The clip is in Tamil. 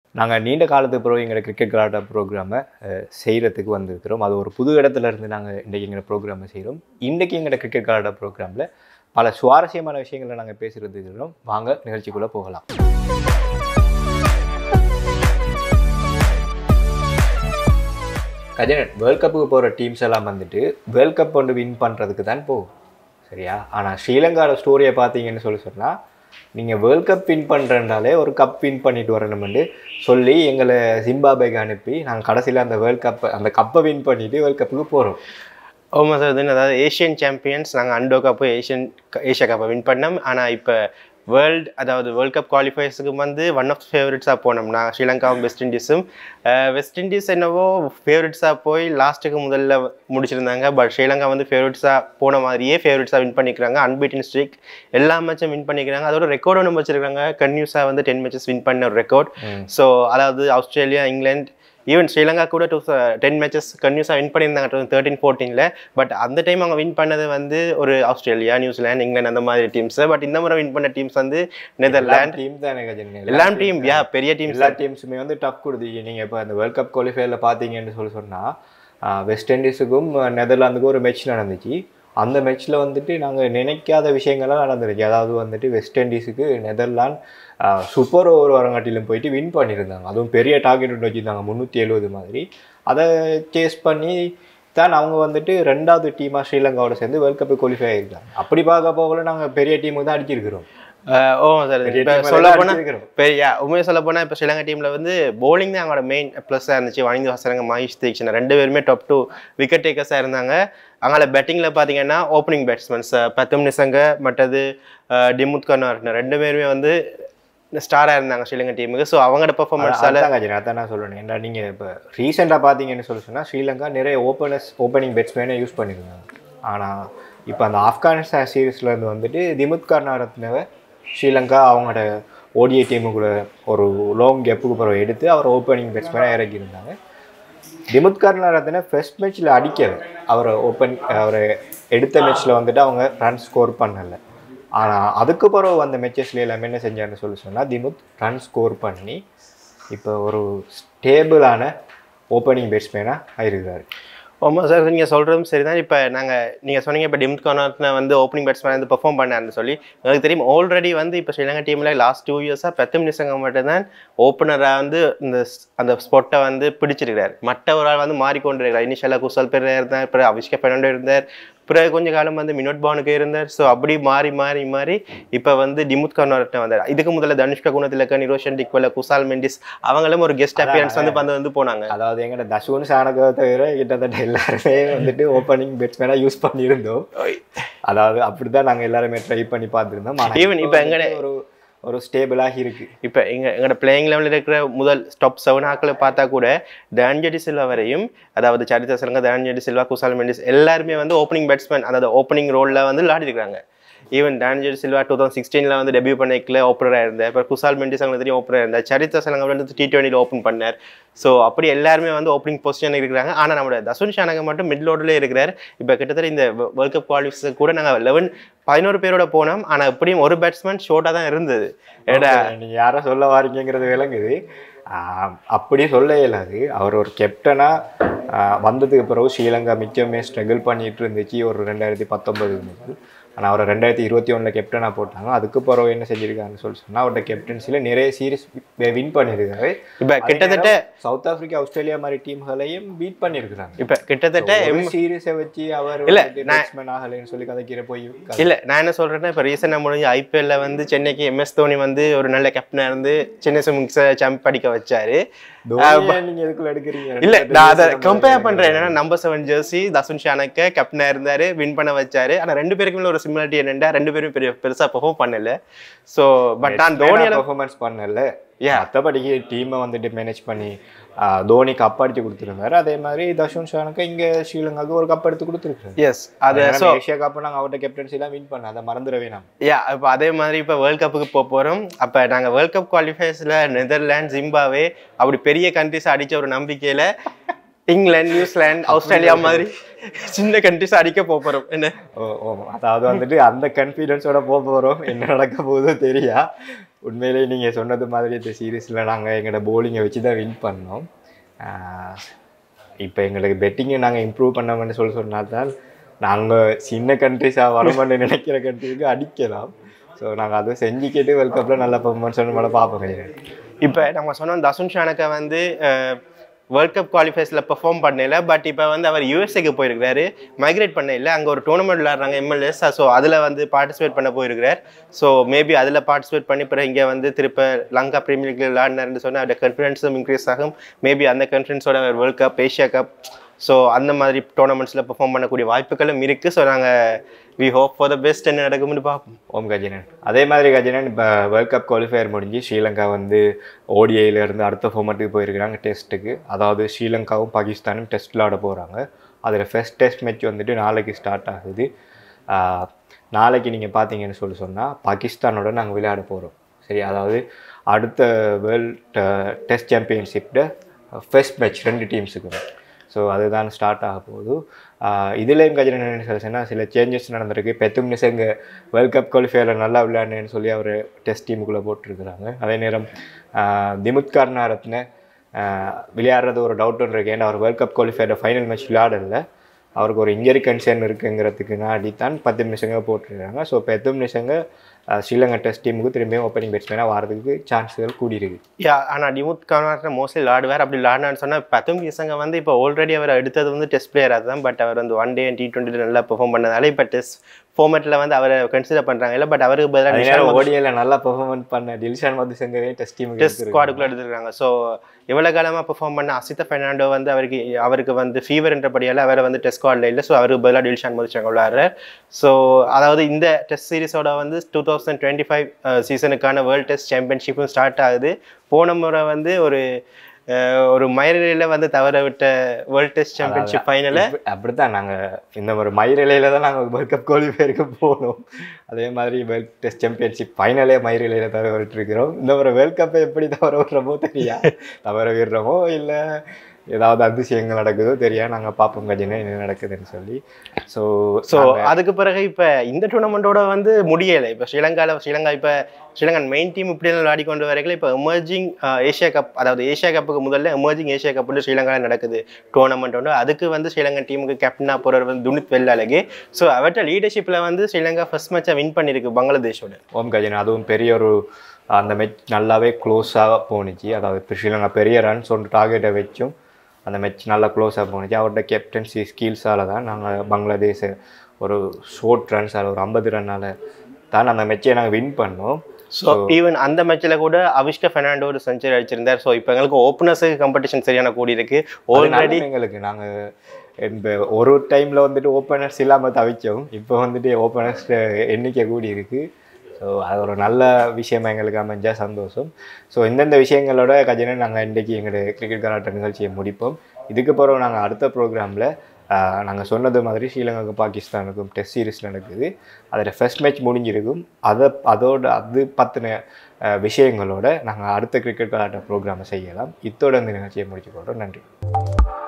நாங்கள் நீண்ட காலத்துக்கு பிறகு எங்களோட கிரிக்கெட் கலாட்டா ப்ரோக்ராமை செய்கிறதுக்கு வந்திருக்கிறோம் அது ஒரு புது இடத்துல இருந்து நாங்கள் இன்றைக்கி எங்களோட ப்ரோக்ராமை செய்கிறோம் இன்றைக்கி எங்களோட கிரிக்கெட் கலாட்டா ப்ரோக்ராமில் பல சுவாரஸ்யமான விஷயங்களை நாங்கள் பேசுகிறதுக்கு இருக்கிறோம் வாங்க நிகழ்ச்சிக்குள்ளே போகலாம் கஜனன் வேர்ல்ட் கப்புக்கு போகிற டீம்ஸ் எல்லாம் வந்துட்டு வேர்ல்ட் கப் வந்து வின் பண்ணுறதுக்கு தான் போகும் சரியா ஆனால் ஸ்ரீலங்காவோட ஸ்டோரியை பார்த்தீங்கன்னு சொல்லி சொன்னால் நீங்கள் வேர்ல்ட் கப் வின் பண்ணுறனாலே ஒரு கப் வின் பண்ணிட்டு வரணும்னு சொல்லி எங்களை ஜிம்பாபேக்கு அனுப்பி நாங்கள் கடைசியில் அந்த வேர்ல்ட் கப்பை அந்த கப்பை வின் பண்ணிட்டு வேர்ல்ட் கப்புக்கு போகிறோம் ஆமாம் சார் இது அதாவது ஏஷியன் சாம்பியன்ஸ் நாங்கள் அண்டோ கப்பு ஏஷியன் ஏஷியா கப்பை வின் பண்ணோம் ஆனால் இப்போ வேர்ல்ட் அதாவது வேர்ல்ட் கப் குவாலிஃபயர்ஸுக்கு வந்து ஒன் ஆஃப் ஃபேவரட்ஸாக போனோம் நான் ஸ்ரீலங்காவும் வெஸ்ட் இண்டீஸும் வெஸ்ட் இண்டீஸ் என்னவோ ஃபேவரட்ஸாக போய் லாஸ்ட்டுக்கு முதல்ல முடிச்சிருந்தாங்க பட் ஸ்ரீலங்கா வந்து ஃபேவரட்ஸாக போன மாதிரியே ஃபேவரட்ஸாக வின் பண்ணிக்கிறாங்க அன்பீட்டன் ஸ்ட்ரீக் எல்லா மேட்சும் வின் பண்ணிக்கிறாங்க அதோட ரெக்கார்ட் ஒன்று வச்சிருக்காங்க கன்யூஸாக வந்து டென் மேட்சஸ் வின் பண்ண ஒரு ரெக்கார்ட் ஸோ அதாவது ஆஸ்திரேலியா இங்கிலாந்து ஈவன் ஸ்ரீலங்கா கூட டூ டென் மேட்சஸ் கன்யூஸாக வின் பண்ணியிருந்தாங்க டூ தேர்ட்டின் ஃபோர்டீனில் பட் அந்த டைம் அவங்க வின் பண்ணது வந்து ஒரு ஆஸ்திரேலியா நியூசிலாந்து இங்கிலாந்து அந்த மாதிரி டீம்ஸ் பட் இந்த முறை வின் பண்ண டீம்ஸ் வந்து நெதர்லாண்ட் டீம் தானே கஜன் எல்லாம் டீம் யா பெரிய டீம்ஸ் எல்லா டீம்ஸுமே வந்து டஃப் கொடுத்தீங்க நீங்கள் இப்போ அந்த வேர்ல்ட் கப் குவாலிஃபயரில் பார்த்தீங்கன்னு சொல்லி சொன்னால் வெஸ்ட் இண்டீஸுக்கும் நெதர்லாந்துக்கும் ஒரு மேட்ச் நடந்துச்சு அந்த மேட்ச்சில் வந்துட்டு நாங்கள் நினைக்காத விஷயங்கள்லாம் நடந்துருச்சு அதாவது வந்துட்டு வெஸ்ட் இண்டீஸுக்கு நெதர்லாந்து சூப்பர் ஓவர் வரங்காட்டிலும் போயிட்டு வின் பண்ணியிருந்தாங்க அதுவும் பெரிய டார்கெட் ஒன்று வச்சுருந்தாங்க முந்நூற்றி எழுபது மாதிரி அதை சேஸ் பண்ணி தான் அவங்க வந்துட்டு ரெண்டாவது டீமாக ஸ்ரீலங்காவோட சேர்ந்து வேர்ல்ட் கப்பு குவாலிஃபை ஆகிருக்காங்க அப்படி பார்க்க போகல நாங்கள் பெரிய டீமுக்கு தான் அடிச்சிருக்கிறோம் ஓ சார் பெரிய இப்போ team எல்லாம் சொல்ல போனால் அடிச்சிருக்கிறோம். பெரிய உண்மையை சொல்ல போனால் இப்போ ஸ்ரீலங்கா டீமில் வந்து bowling தான் அவங்களோட மெயின் ப்ளஸ்ஸாக இருந்துச்சு வணிந்து ஹசரங்க மஹேஷ் தீக்ஷன் ரெண்டு பேருமே டாப் டூ விக்கெட் டேக்கர்ஸாக இருந்தாங்க அவங்கள பேட்டிங்கில் பார்த்தீங்கன்னா ஓப்பனிங் பேட்ஸ்மேன்ஸ் பத்தும் நிசங்க மற்றது டிமுத் கன்னார் ரெண்டு பேருமே வந்து ஸ்டாராக இருந்தாங்க ஸ்ரீலங்கா டீமுக்கு ஸோ அவங்களோட பெர்ஃபார்மன்ஸால் அதான் கஜன் அதான் நான் சொல்லணும் ஏன்னா நீங்கள் இப்போ ரீசெண்டாக பார்த்தீங்கன்னு சொல்லி சொன்னால் ஸ்ரீலங்கா நிறைய ஓப்பனர்ஸ் ஓப்பனிங் பேட்ஸ்மேனை யூஸ் பண்ணியிருந்தாங்க ஆனால் இப்போ அந்த ஆப்கானிஸ்தான் சீரீஸ்லேருந்து வந்துட்டு திமுத் கர்நாடகத்தினவை ஸ்ரீலங்கா அவங்களோட ஓடிஐ டீமு கூட ஒரு லாங் கேப்புக்கு பிறகு எடுத்து அவர் ஓப்பனிங் பேட்ஸ்மேனாக இறக்கியிருந்தாங்க திமுத் கர்நாடகத்தின ஃபர்ஸ்ட் மேட்ச்சில் அடிக்கலை அவரை ஓப்பன் அவரை எடுத்த மேட்ச்சில் வந்துட்டு அவங்க ரன் ஸ்கோர் பண்ணலை ஆனால் அதுக்கு பிறகு வந்த மேட்சஸ்ல எல்லாமே என்ன செஞ்சாருன்னு சொல்லி சொன்னால் திமுத் ரன் ஸ்கோர் பண்ணி இப்போ ஒரு ஸ்டேபிளான ஓப்பனிங் பேட்ஸ்மேனாக ஆயிருக்கிறாரு ஆமாம் சார் நீங்கள் சொல்கிறதும் சரி தான் இப்போ நாங்கள் நீங்கள் சொன்னீங்க இப்போ டிம்த் கார்னர்ல வந்து ஓப்பனிங் பேட்ஸ்மேன் வந்து பெர்ஃபார்ம் பண்ணாருன்னு சொல்லி எனக்கு தெரியும் ஆல்ரெடி வந்து இப்போ ஸ்ரீலங்கா டீமில் லாஸ்ட் டூ இயர்ஸாக பெத்தம் நிசங்க மட்டும்தான் ஓப்பனராக வந்து இந்த ஸ்- அந்த ஸ்பாட்டை வந்து பிடிச்சிருக்கிறார் மற்ற ஒரு ஆள் வந்து மாறிக்கொண்டிருக்கிறார் இனிஷியலாக குசல் பேர் இருந்தார் பிறகு அபிஷேக் பெர்னாண்டோ இருந்தார் பிறகு கொஞ்ச காலம் வந்து மினோட் பானுக்கு இருந்தார் ஸோ அப்படி மாறி மாறி மாறி இப்போ வந்து டிமுத் கர்னார்ட்ட வந்தார் இதுக்கு முதல்ல தனுஷ்கா குணத்திலக்க நிரோஷன் டிக்வல குசால் மெண்டிஸ் அவங்களும் ஒரு கெஸ்ட் அப்பியரன்ஸ் வந்து வந்து வந்து போனாங்க அதாவது எங்கட தசுவன் சாணகத்தை தவிர கிட்டத்தட்ட எல்லாருமே வந்துட்டு ஓப்பனிங் பேட்ஸ்மேனாக யூஸ் பண்ணியிருந்தோம் அதாவது அப்படி தான் நாங்கள் எல்லாருமே ட்ரை பண்ணி பார்த்துருந்தோம் ஆனா Even இப்ப இப்ப வந்துட்டு எங்கட- ஒரு ஒரு ஸ்டேபிளாக இருக்கு இப்போ எங்க எங்களோட பிளேயிங் லெவலில் இருக்கிற முதல் டாப் செவன் ஆக்களை பார்த்தா கூட தான்ஜடி சில்வா வரையும் அதாவது சரித்திர சிலங்க தான்ஜடி சில்வா குசால் மெண்டிஸ் எல்லாருமே வந்து ஓப்பனிங் பேட்ஸ்மேன் அதாவது ஓப்பனிங் ரோலில் வந்து விளையாடிருக்காங்க ஈவன் டான்ஜடி சில்வா டூ தௌசண்ட் சிக்ஸ்டீனில் வந்து டெபியூ பண்ணிக்கல ஓப்பனராக இருந்தார் அப்புறம் குசால் மெண்டிஸ் அவங்களுக்கு தெரியும் ஓப்பனராக இருந்தார் சரித்திர சிலங்க வந்து டி டுவெண்ட்டியில் ஓப்பன் பண்ணார் ஸோ அப்படி எல்லாருமே வந்து ஓப்பனிங் பொசிஷன் இருக்கிறாங்க ஆனால் நம்மளோட தசுன் ஷானக மட்டும் மிட் லோட்லேயே இருக்கிறார் இப்போ கிட்டத்தட்ட இந்த வேர்ல்ட் கப் குவாலிஃபிஸ் கூட நாங்கள் லெவன் பதினோரு பேரோட போனோம் ஆனால் எப்படியும் ஒரு பேட்ஸ்மேன் ஷோர்ட்டாக தான் இருந்தது ஏடா நீங்க யாரை சொல்ல வாரீங்கிறது விளங்குது ஆஹ் அப்படி சொல்ல இயலாது அவர் ஒரு கேப்டனாக வந்ததுக்கு பிறகு ஸ்ரீலங்கா மிச்சமே ஸ்ட்ரகிள் பண்ணிட்டு இருந்துச்சு ஒரு ரெண்டாயிரத்தி பத்தொன்பது முதல் ஆனால் அவரை ரெண்டாயிரத்தி இருபத்தி ஒன்றில் கேப்டனாக போட்டாங்க அதுக்கு பிறகு என்ன செஞ்சிருக்காருன்னு சொல்லி சொன்னால் அவரோட கேப்டன்சியில் நிறைய சீரிஸ் வின் பண்ணியிருக்காரு இப்போ கிட்டத்தட்ட சவுத் ஆப்பிரிக்கா ஆஸ்திரேலியா மாதிரி டீம்களையும் பீட் பண்ணியிருக்கிறாங்க இப்போ கிட்டத்தட்ட ஒரு சீரிஸை வச்சு அவர் இல்ல, பேட்ஸ்மேன் ஆகலைன்னு சொல்லி கதைக்கிற போய் இல்ல நான் என்ன சொல்றேன்னா இப்போ ரீசெண்டாக முடிஞ்ச ஐபிஎல்ல வந்து சென்னைக்கு எம்எஸ் தோனி வந்து ஒரு நல்ல கேப்டனா இருந்து சென்னை சிம்ஸை ஜம்ப் அடிக்க வச்சாரு தோனியை நீங்க எதுக்குள்ள எடுக்கிறீங்க இல்ல நான் அதை கம்பேர் பண்றேன் என்னன்னா number seven jersey Dasun Shanaka கேப்டனா இருந்தாரு வின் பண்ண வச்சாரு ஆனா ரெண்டு பேருக்குமே ஒரு சிமிலாரிட்டி என்னன்னா ரெண்டு பேரும் பெரிய பெருசா பெர்ஃபார்ம் பண்ணல சோ பட் நான் தோனி பெர்ஃபார்மன்ஸ் பண்ணல Yeah. மற்றபடிக்கு டீமை வந்துட்டு மேனேஜ் பண்ணி ஆஹ், தோனி கப் அடிச்சு கொடுத்துருந்தாரு அதே மாதிரி தர்ஷன் ஷானுக்கு இங்க ஸ்ரீலங்காவுக்கு ஒரு கப் எடுத்து கொடுத்துருக்காரு எஸ் அது ஸோ ஏஷியா கப் நாங்க அவர்கிட்ட கேப்டன்சி தான் வின் பண்ண அதை மறந்துட வேணாம் யா இப்போ அதே மாதிரி இப்போ வேர்ல்ட் கப்புக்கு போக போகிறோம் அப்போ நாங்கள் வேர்ல்ட் கப் குவாலிஃபயர்ஸில் நெதர்லாந்து ஜிம்பாவே அப்படி பெரிய கண்ட்ரிஸ் அடிச்ச ஒரு நம்பிக்கையில் இங்கிலாந்து நியூசிலாந்து ஆஸ்திரேலியா மாதிரி சின்ன கண்ட்ரிஸ் அடிக்க போக போகிறோம் என்ன ஓ ஓ அதாவது வந்துட்டு அந்த கன்ஃபிடன்ஸோட போக போறோம் என்ன நடக்க போகுதோ தெரியா உண்மையிலேயே நீங்கள் சொன்னது மாதிரி இந்த சீரீஸில் நாங்கள் எங்களோட போலிங்கை வச்சு தான் வின் பண்ணோம் இப்போ எங்களுக்கு பெட்டிங்கை நாங்கள் இம்ப்ரூவ் பண்ணோம்னு சொல்லி சொன்னால்தான் நாங்கள் சின்ன கண்ட்ரிஸாக வரணும்னு நினைக்கிற கண்ட்ரிக்கு அடிக்கலாம் ஸோ நாங்கள் அதை செஞ்சுக்கிட்டு வேர்ல்ட் கப்பில் நல்ல பர்ஃபார்மன்ஸ் மேலே பார்ப்போம் கிடையாது இப்போ நம்ம சொன்னோம் தசுன் ஷானக்கா வந்து வேர்ல்ட் கப் குவாலிஃபைஸில் பெர்ஃபார்ம் பண்ணல பட் இப்போ வந்து அவர் யூஎஸ்ஏக்கு போயிருக்கிறாரு மைக்ரேட் பண்ண இல்லை அங்கே ஒரு டோர்னமெண்ட் விளாட்றாங்க எம்எல்ஏஸ் ஸோ அதில் வந்து பார்ட்டிசிபேட் பண்ண போயிருக்கிறார் ஸோ மேபி அதில் பார்ட்டிசிபேட் பண்ணி பிறகு இங்கே வந்து திருப்ப லங்கா பிரீமியர் லீக்ல விளாடினார்னு சொன்னால் அவரோட கான்ஃபிடன்ஸும் இன்க்ரீஸ் ஆகும் மேபி அந்த கான்ஃபிடன்ஸோட World Cup Asia Cup so அந்த மாதிரி டோர்னமெண்ட்ஸில் பெர்ஃபார்ம் பண்ணக்கூடிய வாய்ப்புகளும் இருக்குது ஸோ நாங்கள் we hope for the best என்ன நடக்கும்னு பார்ப்போம் ஓம் கஜினன் அதே மாதிரி கஜினன் இப்போ வேர்ல்ட் கப் குவாலிஃபயர் முடிஞ்சு ஸ்ரீலங்கா வந்து ODI ல இருந்து அடுத்த ஃபார்மேட்டுக்கு போயிருக்கிறாங்க டெஸ்ட்டுக்கு அதாவது ஸ்ரீலங்காவும் பாகிஸ்தானும் டெஸ்ட் விளாட போகிறாங்க அதில் ஃபர்ஸ்ட் டெஸ்ட் மேட்ச் வந்துட்டு நாளைக்கு ஸ்டார்ட் ஆகுது ஆஹ் நாளைக்கு நீங்கள் பார்த்தீங்கன்னு சொல்லி சொன்னால் பாகிஸ்தானோட நாங்கள் விளையாட போகிறோம் சரி அதாவது அடுத்த வேர்ல்ட் டெஸ்ட் சாம்பியன்ஷிப்பில் ஃபர்ஸ்ட் மேட்ச் ரெண்டு டீம்ஸுக்கு ஸோ அதுதான் ஸ்டார்ட் ஆக போகுது இதுலேயும் கஜினன் சொல்லுச்சுன்னா சில சேஞ்சஸ் நடந்திருக்கு பெத்தும் நிசங்க வேர்ல்ட் கப் குவாலிஃபயரில் நல்லா விளையாடுனேன்னு சொல்லி அவர் டெஸ்ட் டீமுக்குள்ளே போட்டிருக்கிறாங்க அதே நேரம் ஆஹ் திமுத் கர்னாரத்ன விளையாடுறது ஒரு டவுட் இருக்கு ஏன்னா அவர் World Cup qualifier final match விளையாடல அவருக்கு ஒரு இன்ஜரி கன்சர்ன் இருக்குங்கிறதுக்கு நாடி தான் பத்து நிமிஷங்க போட்டிருக்காங்க ஸோ பெத்தும் நிமிஷங்க ஸ்ரீலங்கா டெஸ்ட் டீமுக்கு திரும்பியும் ஓப்பனிங் பேட்ஸ்மேனாக வரதுக்கு சான்ஸுகள் கூடியிருக்கு யா ஆனால் டிமுத் கர்னாட்டை மோஸ்ட்லி விளாடுவார் அப்படி விளாடினான்னு சொன்னால் பத்தும் பசங்க வந்து இப்போ ஆல்ரெடி அவர் எடுத்தது வந்து டெஸ்ட் பிளேயராக தான் பட் அவர் வந்து ஒன் டே டி டுவெண்ட்டி நல்லா பெர்ஃபார்ம் பண்ணதால இப்போ டெஸ்ட் ஃபார்மேட்டில் வந்து அவரை கன்சிடர் பண்ணுறாங்க இல்லை பட் அவருக்கு அதே பதிலாக நேரம் ஓடியில் நல்லா பெர்ஃபார்மன்ஸ் பண்ண தில்ஷான் மதுசங்கவே டெஸ்ட் டீமுக்கு டெஸ்ட் ஸ்குவாடுக்குள்ள எடுத்துருக்காங்க ஸோ எவ்வளோ காலமாக பெர்ஃபார்ம் பண்ண அசித்த ஃபெர்னாண்டோ வந்து அவருக்கு அவருக்கு வந்து ஃபீவர் என்றபடியால் அவரை வந்து டெஸ்ட் ஸ்குவாடில் இல்லை ஸோ அவருக்கு பதிலாக டில்ஷான் மதுச்சாங்க விளாட்றார் ஸோ அதாவது இந்த டெஸ்ட் சீரிஸோட வந்து டூ தௌசண்ட் டுவெண்ட்டி ஃபைவ் சீசனுக்கான வேர்ல்ட் டெஸ்ட் சாம்பியன்ஷிப்பும் ஸ்டார்ட் ஆகுது போன முறை வந்து ஒரு அஹ், ஒரு மயிரில் வந்து தவற விட்ட வேர்ல்ட் டெஸ்ட் சாம்பியன்ஷிப் ஃபைனலை இப்ப- அப்படித்தான் நாங்க இந்த ஒரு மயிரிலையில தான் நாங்க வேர்ல்ட் கப் குவாலிஃபயருக்கு போனோம் அதே மாதிரி வேர்ல்ட் டெஸ்ட் சாம்பியன்ஷிப் ஃபைனலே மயிரிலையில தவிர விட்டுருக்கிறோம் இந்த ஒரு வேர்ல்ட் கப்பை எப்படி தவற விடுறோமோ தெரியா தவற விடுறோமோ இல்ல ஏதாவது அதிசயங்கள் நடக்குதோ தெரியா நாங்க பார்ப்போம் கஜினா என்ன நடக்குதுன்னு சொல்லி ஸோ ஸோ அதுக்கு பிறகு இப்போ இந்த டூர்னமெண்ட்டோட வந்து முடியலை இப்போ ஸ்ரீலங்காவில் ஸ்ரீலங்கா இப்போ ஸ்ரீலங்கன் மெயின் டீம் இப்படி விளையாடி கொண்டு வரைக்கும் இப்போ எமர்ஜிங் ஏஷியா கப் அதாவது ஏஷியா கப்புக்கு முதல்ல எமர்ஜிங் ஏஷியா கப் வந்து ஸ்ரீலங்காவில் நடக்குது டோர்னமெண்ட் ஒன்று அதுக்கு வந்து ஸ்ரீலங்கன் டீமுக்கு கேப்டனாக போகிறவர் வந்து துனித் வெள்ளாலகி ஸோ அவர்கிட்ட லீடர்ஷிப்பில் வந்து ஸ்ரீலங்கா ஃபர்ஸ்ட் மேட்சை வின் பண்ணியிருக்கு பங்களாதேஷோட ஓம் கஜினா அதுவும் பெரிய ஒரு அந்த மேட்ச் நல்லாவே க்ளோஸாக போணுச்சு அதாவது இப்ப ஸ்ரீலங்கா பெரிய ரன்ஸ் ஒன்று டார்கெட்டை வச்சும் அந்த மேட்ச் நல்லா க்ளோஸாக போணுச்சு அவரோட கேப்டன்சி ஸ்கில்ஸால் தான் நாங்கள் பங்களாதேஷ் ஒரு ஷோர்ட் ரன்ஸால் ஒரு ஐம்பது ரன்னால் தான் அந்த மேட்சை நாங்கள் வின் பண்ணோம் ஸோ ஈவன் அந்த மேட்ச்சில் கூட அவிஷ்க ஃபெர்னாண்டோ ஒரு செஞ்சுரி அடிச்சிருந்தார் ஸோ இப்போ எங்களுக்கு ஓப்பனர்ஸுக்கு காம்படிஷன் சரியான கூடி இருக்கு ஆல்ரெடி ஆல்ரெடி எங்களுக்கு நாங்கள் இப்போ ஒரு டைமில் வந்துட்டு ஓப்பனர்ஸ் இல்லாமல் தவிச்சோம் இப்போ வந்துட்டு ஓப்பனர்ஸ் எண்ணிக்கை கூடி இருக்குது ஸோ அது ஒரு நல்ல விஷயமா எங்களுக்கு அமைஞ்சா சந்தோஷம் ஸோ இந்தந்த விஷயங்களோட கஜனை நாங்கள் இன்றைக்கி எங்களுடைய கிரிக்கெட் கலாட்ட நிகழ்ச்சியை முடிப்போம் இதுக்கு பிறகு நாங்கள் அடுத்த ப்ரோக்ராமில் நாங்கள் சொன்னது மாதிரி ஸ்ரீலங்காவுக்கும் பாகிஸ்தானுக்கும் டெஸ்ட் சீரிஸ் நடக்குது அதில் ஃபர்ஸ்ட் மேட்ச் முடிஞ்சிருக்கும் அதை அதோட அது பற்றின விஷயங்களோட நாங்கள் அடுத்த கிரிக்கெட் கலாட்ட ப்ரோக்ராமை செய்யலாம் இத்தோட இந்த நிகழ்ச்சியை முடிச்சுக்கொள்கிறோம் நன்றி